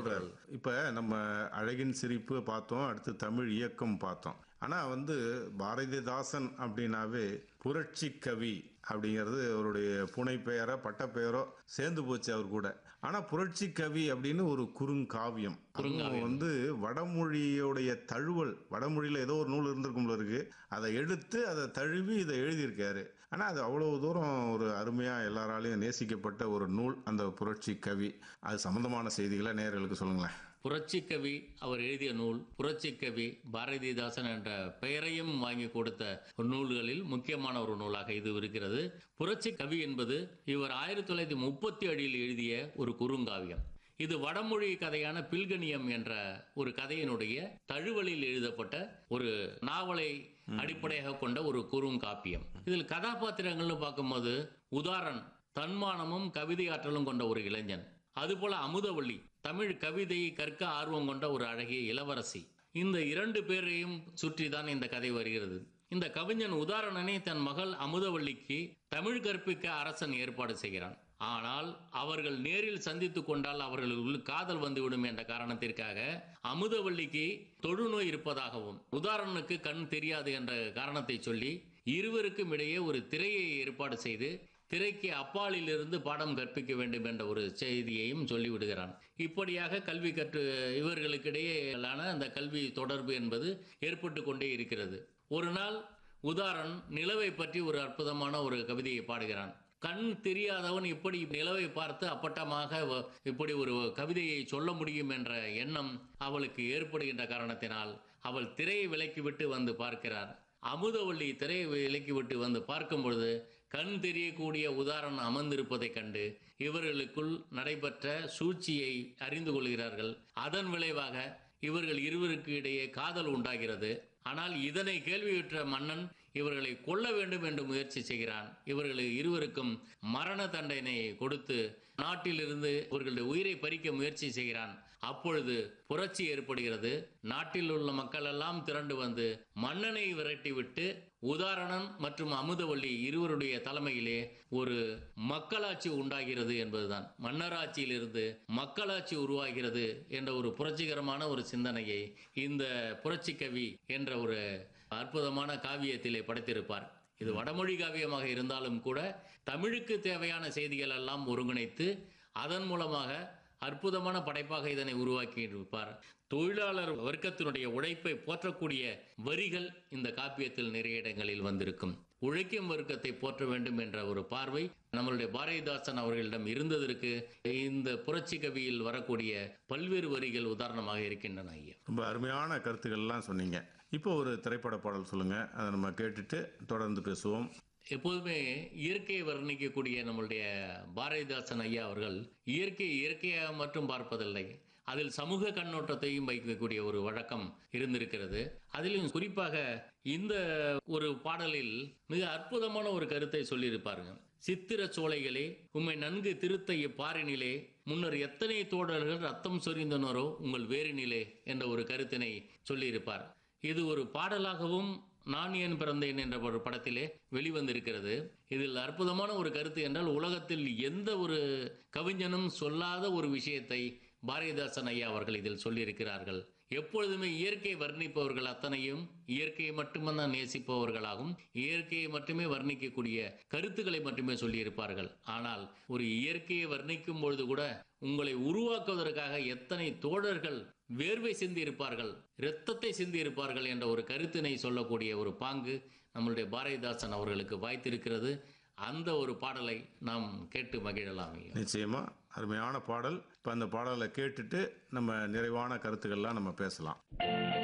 சொல்றாரு இப்ப நம்ம அழகின் சிரிப்பு பார்த்தோம் அடுத்து தமிழ் இயக்கம் பார்த்தோம் ஆனா வந்து பாரதிதாசன் அப்படின்னாவே புரட்சி கவி அப்படிங்கிறது அவருடைய புனை பெயரோ பட்ட பெயரோ சேர்ந்து போச்சு அவர் கூட ஆனா புரட்சி கவி அப்படின்னு ஒரு குறுங்காவியம் அதுவும் வந்து வடமொழியோடைய தழுவல் வடமொழியில ஏதோ ஒரு நூல் இருந்திருக்கும் போல இருக்கு அதை எடுத்து அதை தழுவி இதை எழுதியிருக்காரு ஆனா அது அவ்வளவு தூரம் ஒரு அருமையா எல்லாராலையும் நேசிக்கப்பட்ட ஒரு நூல் அந்த புரட்சி கவி அது சம்பந்தமான செய்திகளை நேயர்களுக்கு சொல்லுங்களேன் புரட்சி கவி அவர் எழுதிய நூல் புரட்சி கவி பாரதிதாசன் என்ற பெயரையும் வாங்கி கொடுத்த ஒரு நூல்களில் முக்கியமான ஒரு நூலாக இது இருக்கிறது புரட்சி கவி என்பது இவர் ஆயிரத்தி தொள்ளாயிரத்தி முப்பத்தி ஏழில் எழுதிய ஒரு குறுங்காவியம் இது வடமொழி கதையான பில்கணியம் என்ற ஒரு கதையினுடைய தழுவலில் எழுதப்பட்ட ஒரு நாவலை அடிப்படையாக கொண்ட ஒரு குறுங்காப்பியம் இதில் கதாபாத்திரங்கள்னு பார்க்கும்போது உதாரண் தன்மானமும் கவிதை ஆற்றலும் கொண்ட ஒரு இளைஞன் அதுபோல அமுதவள்ளி தமிழ் கவிதையை கற்க ஆர்வம் கொண்ட ஒரு அழகிய இளவரசி இந்த இரண்டு பேரையும் சுற்றிதான் இந்த கதை வருகிறது இந்த கவிஞன் உதாரணனை தன் மகள் அமுதவள்ளிக்கு தமிழ் கற்பிக்க அரசன் ஏற்பாடு செய்கிறான் ஆனால் அவர்கள் நேரில் சந்தித்துக் கொண்டால் அவர்களுக்குள் காதல் வந்துவிடும் என்ற காரணத்திற்காக அமுதவள்ளிக்கு தொழுநோய் இருப்பதாகவும் உதாரணனுக்கு கண் தெரியாது என்ற காரணத்தை சொல்லி இருவருக்கும் இடையே ஒரு திரையை ஏற்பாடு செய்து திரைக்கு அப்பாலிலிருந்து பாடம் கற்பிக்க வேண்டும் என்ற ஒரு செய்தியையும் சொல்லிவிடுகிறான் இப்படியாக கல்வி கற்று இவர்களுக்கிடையேயான அந்த கல்வி தொடர்பு என்பது ஏற்பட்டு கொண்டே இருக்கிறது ஒரு நாள் உதாரண் நிலவை பற்றி ஒரு அற்புதமான ஒரு கவிதையை பாடுகிறான் கண் தெரியாதவன் இப்படி நிலவை பார்த்து அப்பட்டமாக வ- இப்படி ஒரு கவிதையை சொல்ல முடியும் என்ற எண்ணம் அவளுக்கு ஏற்படுகின்ற காரணத்தினால் அவள் திரையை விலக்கிவிட்டு வந்து பார்க்கிறார் அமுதவள்ளி திரையை விலக்கிவிட்டு வந்து பார்க்கும் பொழுது கண் தெரியக்கூடிய உதாரணம் அமர்ந்திருப்பதைக் கண்டு இவர்களுக்குள் நடைபெற்ற சூழ்ச்சியை அறிந்து கொள்கிறார்கள் அதன் விளைவாக இவர்கள் இருவருக்கு இடையே காதல் உண்டாகிறது ஆனால் இதனை கேள்வியுற்ற மன்னன் இவர்களை கொல்ல வேண்டும் என்று முயற்சி செய்கிறான் இவர்கள் இருவருக்கும் மரண தண்டனை கொடுத்து நாட்டிலிருந்து இவர்களுடைய உயிரை பறிக்க முயற்சி செய்கிறான் அப்பொழுது புரட்சி ஏற்படுகிறது நாட்டில் உள்ள மக்கள் எல்லாம் திரண்டு வந்து மன்னனை விரட்டிவிட்டு உதாரணன் மற்றும் அமுதவள்ளி இருவருடைய தலைமையிலே ஒரு மக்களாட்சி உண்டாகிறது என்பதுதான் மன்னராட்சியிலிருந்து மக்களாட்சி உருவாகிறது என்ற ஒரு புரட்சிகரமான ஒரு சிந்தனையை இந்த புரட்சி கவி என்ற ஒரு அற்புதமான காவியத்திலே படைத்திருப்பார் இது வடமொழி காவியமாக இருந்தாலும் கூட தமிழுக்கு தேவையான செய்திகள் எல்லாம் ஒருங்கிணைத்து அதன் மூலமாக அற்புதமான படைப்பாக இதனை உருவாக்கி இருப்பார் தொழிலாளர் வர்க்கத்தினுடைய உழைப்பை போற்றக்கூடிய வரிகள் இந்த காப்பியத்தில் நிறைய இடங்களில் வந்திருக்கும் உழைக்கும் வர்க்கத்தை போற்ற வேண்டும் என்ற ஒரு பார்வை நம்மளுடைய பாரதிதாசன் அவர்களிடம் இருந்ததற்கு இந்த புரட்சி கவியில் வரக்கூடிய பல்வேறு வரிகள் உதாரணமாக இருக்கின்றன ஐயா ரொம்ப அருமையான கருத்துக்கள்லாம் சொன்னீங்க இப்போ ஒரு திரைப்பட பாடல் சொல்லுங்க அதை நம்ம கேட்டுட்டு தொடர்ந்து பேசுவோம் எப்போதுமே இயற்கையை வர்ணிக்கக்கூடிய நம்மளுடைய பாரதிதாசன் ஐயா அவர்கள் இயற்கை இயற்கையாக மட்டும் பார்ப்பதில்லை அதில் சமூக கண்ணோட்டத்தையும் வைக்கக்கூடிய ஒரு வழக்கம் இருந்திருக்கிறது அதிலும் குறிப்பாக இந்த ஒரு பாடலில் மிக அற்புதமான ஒரு கருத்தை சொல்லியிருப்பாருங்க சித்திர சோலைகளே உம்மை நன்கு திருத்த இப்பாரினிலே முன்னர் எத்தனை தோழர்கள் ரத்தம் சொரிந்தனரோ உங்கள் வேரினிலே என்ற ஒரு கருத்தினை சொல்லியிருப்பார் இது ஒரு பாடலாகவும் நான் ஏன் பிறந்தேன் என்ற ஒரு படத்திலே வெளிவந்திருக்கிறது இதில் அற்புதமான ஒரு கருத்து என்றால் உலகத்தில் எந்த ஒரு கவிஞனும் சொல்லாத ஒரு விஷயத்தை பாரதிதாசன் ஐயா அவர்கள் இதில் சொல்லியிருக்கிறார்கள் எப்பொழுதுமே இயற்கை வர்ணிப்பவர்கள் அத்தனையும் இயற்கையை மட்டும்தான் நேசிப்பவர்களாகும் இயற்கையை மட்டுமே வர்ணிக்கக்கூடிய கருத்துக்களை மட்டுமே சொல்லியிருப்பார்கள் ஆனால் ஒரு இயற்கையை வர்ணிக்கும் பொழுது கூட உங்களை உருவாக்குவதற்காக எத்தனை தோழர்கள் வேர்வை சிந்தி இருப்பார்கள் இரத்தத்தை சிந்தி இருப்பார்கள் என்ற ஒரு கருத்தினை சொல்லக்கூடிய ஒரு பாங்கு நம்மளுடைய பாரதிதாசன் அவர்களுக்கு வாய்த்திருக்கிறது அந்த ஒரு பாடலை நாம் கேட்டு மகிழலாம் ஐயா. நிச்சயமா அருமையான பாடல் இப்போ அந்த பாடலை கேட்டுட்டு நம்ம நிறைவான கருத்துக்கள்லாம் நம்ம பேசலாம்